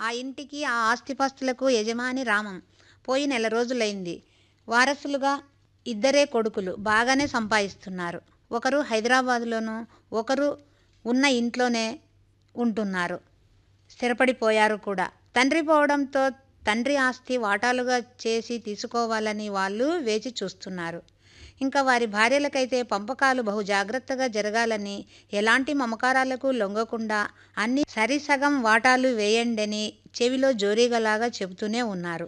ఆ ఇంటికి ఆ ఆస్తిపాస్తులకు యజమాని రామం పోయి నెల రోజులైంది వారసులుగా ఇద్దరే కొడుకులు బాగానే సంపాదిస్తున్నారు ఒకరు హైదరాబాదులోను ఒకరు ఉన్న ఇంట్లోనే ఉంటున్నారు స్థిరపడిపోయారు కూడా తండ్రి పోవడంతో తండ్రి ఆస్తి వాటాలుగా చేసి తీసుకోవాలని వాళ్ళు వేచి చూస్తున్నారు ఇంకా వారి భార్యలకైతే పంపకాలు బహు జాగ్రత్తగా జరగాలని ఎలాంటి మమకారాలకు లొంగకుండా అన్ని సరిసగం వాటాలు వేయండని చెవిలో జోరీగలాగా చెబుతూనే ఉన్నారు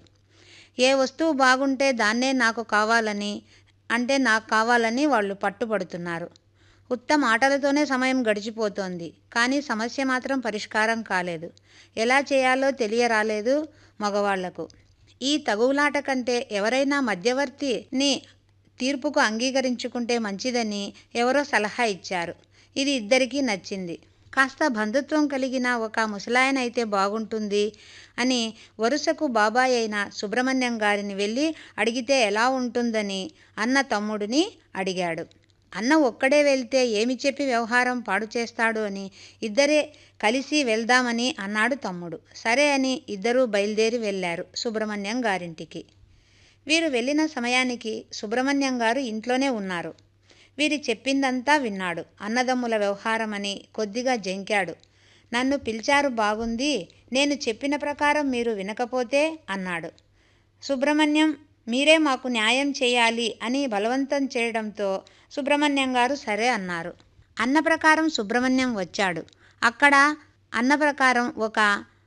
ఏ వస్తువు బాగుంటే దాన్నే నాకు కావాలని అంటే నాకు కావాలని వాళ్ళు పట్టుబడుతున్నారు ఉత్త మాటలతోనే సమయం గడిచిపోతోంది కానీ సమస్య మాత్రం పరిష్కారం కాలేదు ఎలా చేయాలో తెలియరాలేదు మగవాళ్లకు ఈ తగువులాట కంటే ఎవరైనా మధ్యవర్తిని తీర్పుకు అంగీకరించుకుంటే మంచిదని ఎవరో సలహా ఇచ్చారు ఇది ఇద్దరికీ నచ్చింది కాస్త బంధుత్వం కలిగిన ఒక ముసలాయన అయితే బాగుంటుంది అని వరుసకు బాబాయ్ అయిన సుబ్రహ్మణ్యం గారిని వెళ్ళి అడిగితే ఎలా ఉంటుందని అన్న తమ్ముడిని అడిగాడు అన్న ఒక్కడే వెళ్తే ఏమి చెప్పి వ్యవహారం పాడు చేస్తాడు అని ఇద్దరే కలిసి వెళ్దామని అన్నాడు తమ్ముడు సరే అని ఇద్దరూ బయలుదేరి వెళ్ళారు సుబ్రహ్మణ్యం గారింటికి వీరు వెళ్ళిన సమయానికి సుబ్రహ్మణ్యం గారు ఇంట్లోనే ఉన్నారు వీరి చెప్పిందంతా విన్నాడు అన్నదమ్ముల వ్యవహారమని కొద్దిగా జంకాడు నన్ను పిలిచారు బాగుంది నేను చెప్పిన ప్రకారం మీరు వినకపోతే అన్నాడు సుబ్రహ్మణ్యం మీరే మాకు న్యాయం చేయాలి అని బలవంతం చేయడంతో సుబ్రహ్మణ్యం గారు సరే అన్నారు అన్న ప్రకారం సుబ్రహ్మణ్యం వచ్చాడు అక్కడ అన్న ప్రకారం ఒక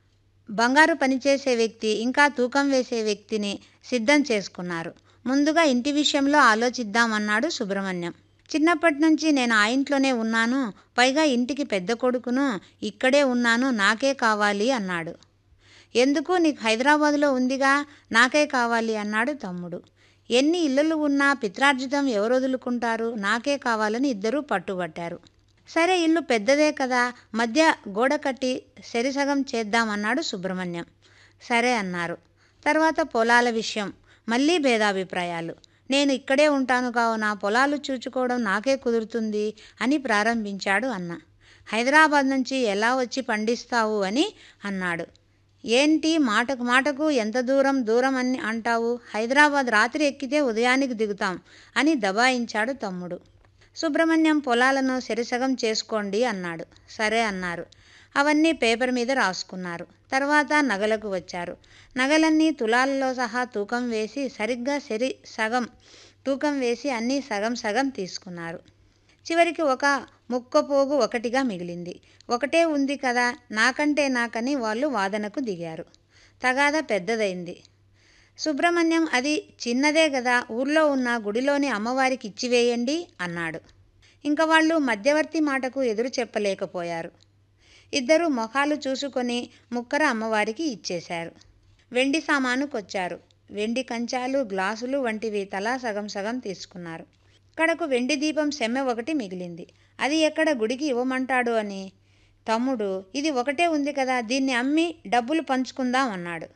బంగారు పనిచేసే వ్యక్తి ఇంకా తూకం వేసే వ్యక్తిని సిద్ధం చేసుకున్నారు ముందుగా ఇంటి విషయంలో ఆలోచిద్దామన్నాడు సుబ్రహ్మణ్యం చిన్నప్పటి నుంచి నేను ఆ ఇంట్లోనే ఉన్నాను పైగా ఇంటికి పెద్ద కొడుకును ఇక్కడే ఉన్నాను నాకే కావాలి అన్నాడు ఎందుకు నీకు హైదరాబాదులో ఉందిగా నాకే కావాలి అన్నాడు తమ్ముడు ఎన్ని ఇల్లులు ఉన్నా పిత్రార్జితం ఎవరు వదులుకుంటారు నాకే కావాలని ఇద్దరూ పట్టుబట్టారు సరే ఇల్లు పెద్దదే కదా మధ్య గోడ కట్టి సరిసగం చేద్దామన్నాడు సుబ్రహ్మణ్యం సరే అన్నారు తర్వాత పొలాల విషయం మళ్ళీ భేదాభిప్రాయాలు నేను ఇక్కడే ఉంటాను కావున పొలాలు చూచుకోవడం నాకే కుదురుతుంది అని ప్రారంభించాడు అన్న హైదరాబాద్ నుంచి ఎలా వచ్చి పండిస్తావు అని అన్నాడు ఏంటి మాటకు మాటకు ఎంత దూరం దూరం అని అంటావు హైదరాబాద్ రాత్రి ఎక్కితే ఉదయానికి దిగుతాం అని దబాయించాడు తమ్ముడు సుబ్రహ్మణ్యం పొలాలను సెరిసగం చేసుకోండి అన్నాడు సరే అన్నారు అవన్నీ పేపర్ మీద రాసుకున్నారు తర్వాత నగలకు వచ్చారు నగలన్నీ తులాలలో సహా తూకం వేసి సరిగ్గా సరి సగం తూకం వేసి అన్నీ సగం సగం తీసుకున్నారు చివరికి ఒక ముక్కపోగు ఒకటిగా మిగిలింది ఒకటే ఉంది కదా నాకంటే నాకని వాళ్ళు వాదనకు దిగారు తగాద పెద్దదైంది సుబ్రహ్మణ్యం అది చిన్నదే కదా ఊర్లో ఉన్న గుడిలోని అమ్మవారికి ఇచ్చివేయండి అన్నాడు ఇంకా వాళ్ళు మధ్యవర్తి మాటకు ఎదురు చెప్పలేకపోయారు ఇద్దరు మొఖాలు చూసుకొని ముక్కర అమ్మవారికి ఇచ్చేశారు వెండి సామానుకొచ్చారు వెండి కంచాలు గ్లాసులు వంటివి తలా సగం సగం తీసుకున్నారు కడకు వెండి దీపం సెమ్మె ఒకటి మిగిలింది అది ఎక్కడ గుడికి ఇవ్వమంటాడు అని తమ్ముడు ఇది ఒకటే ఉంది కదా దీన్ని అమ్మి డబ్బులు పంచుకుందాం అన్నాడు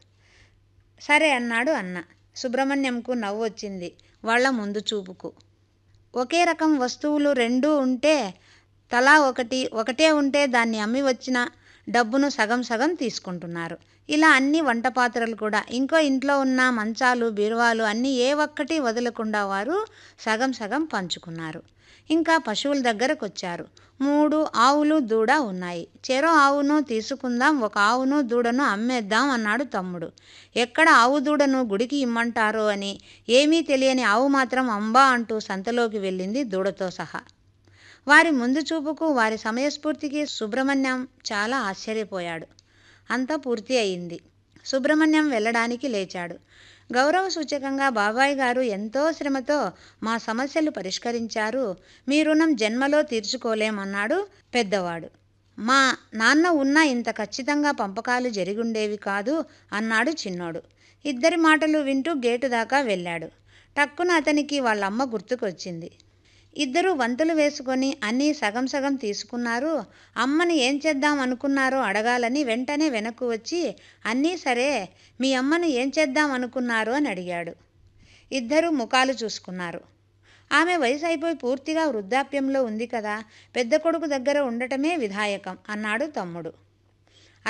సరే అన్నాడు అన్న సుబ్రహ్మణ్యంకు నవ్వు వచ్చింది వాళ్ళ ముందు చూపుకు ఒకే రకం వస్తువులు రెండూ ఉంటే తలా ఒకటి ఒకటే ఉంటే దాన్ని అమ్మి వచ్చిన డబ్బును సగం సగం తీసుకుంటున్నారు ఇలా అన్ని వంట పాత్రలు కూడా ఇంకో ఇంట్లో ఉన్న మంచాలు బీరువాలు అన్నీ ఏ ఒక్కటి వదలకుండా వారు సగం సగం పంచుకున్నారు ఇంకా పశువుల దగ్గరకు వచ్చారు మూడు ఆవులు దూడ ఉన్నాయి చెరో ఆవును తీసుకుందాం ఒక ఆవును దూడను అమ్మేద్దాం అన్నాడు తమ్ముడు ఎక్కడ ఆవు దూడను గుడికి ఇమ్మంటారో అని ఏమీ తెలియని ఆవు మాత్రం అంబా అంటూ సంతలోకి వెళ్ళింది దూడతో సహా వారి ముందు చూపుకు వారి సమయస్ఫూర్తికి సుబ్రహ్మణ్యం చాలా ఆశ్చర్యపోయాడు అంతా పూర్తి అయింది సుబ్రహ్మణ్యం వెళ్ళడానికి లేచాడు గౌరవ సూచకంగా బాబాయ్ గారు ఎంతో శ్రమతో మా సమస్యలు పరిష్కరించారు మీ రుణం జన్మలో తీర్చుకోలేమన్నాడు పెద్దవాడు మా నాన్న ఉన్న ఇంత ఖచ్చితంగా పంపకాలు జరిగుండేవి కాదు అన్నాడు చిన్నోడు ఇద్దరి మాటలు వింటూ గేటు దాకా వెళ్ళాడు టక్కున అతనికి వాళ్ళమ్మ గుర్తుకొచ్చింది ఇద్దరు వంతులు వేసుకొని అన్నీ సగం సగం తీసుకున్నారు అమ్మని ఏం చేద్దాం అనుకున్నారో అడగాలని వెంటనే వెనక్కు వచ్చి అన్నీ సరే మీ అమ్మను ఏం చేద్దాం అనుకున్నారు అని అడిగాడు ఇద్దరు ముఖాలు చూసుకున్నారు ఆమె వయసు అయిపోయి పూర్తిగా వృద్ధాప్యంలో ఉంది కదా పెద్ద కొడుకు దగ్గర ఉండటమే విధాయకం అన్నాడు తమ్ముడు